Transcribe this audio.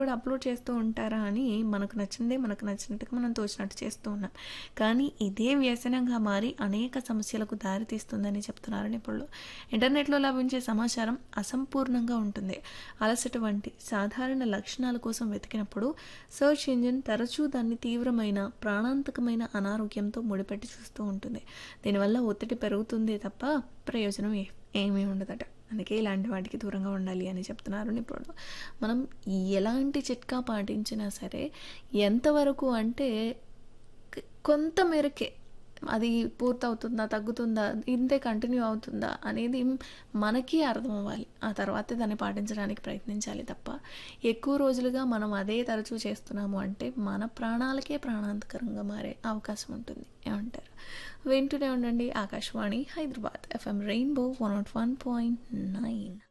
కూడా అప్లోడ్ చేస్తూ ఉంటారా అని మనకు నచ్చిందే మనకు నచ్చినట్టుగా మనం తోచినట్టు చేస్తూ ఉన్నాం కానీ ఇదే వ్యసనంగా మారి అనేక సమస్యలకు దారితీస్తుందని చెప్తున్నారు నిపుణులు ఇంటర్నెట్లో లభించే సమాచారం అసంపూర్ణంగా ఉంటుంది అలసట వంటి సాధారణ లక్షణాల కోసం వెతికినప్పుడు సెర్చ్ ఇంజిన్ తరచూ దాన్ని తీవ్రమైన ప్రాణాంతకమైన అనారోగ్యంతో ముడిపెట్టి చూస్తూ ఉంటుంది దీనివల్ల ఒత్తిడి పెరుగుతుంది తప్ప ప్రయోజనం ఏ ఏమీ ఉండదట అందుకే ఇలాంటి వాటికి దూరంగా ఉండాలి అని చెప్తున్నారు నిపుణులు మనం ఎలాంటి చిట్కా పాటించినా సరే ఎంతవరకు అంటే క- కొంత మేరకే అది పూర్తవుతుందా తగ్గుతుందా ఇంతే కంటిన్యూ అవుతుందా అనేది మనకి అర్థం అవ్వాలి ఆ తర్వాతే దాన్ని పాటించడానికి ప్రయత్నించాలి తప్ప ఎక్కువ రోజులుగా మనం అదే తరచూ చేస్తున్నాము అంటే మన ప్రాణాలకే ప్రాణాంతకరంగా మారే అవకాశం ఉంటుంది ఏమంటారు వింటూనే ఉండండి Akashvani Hyderabad FM rainbow one nought one point nine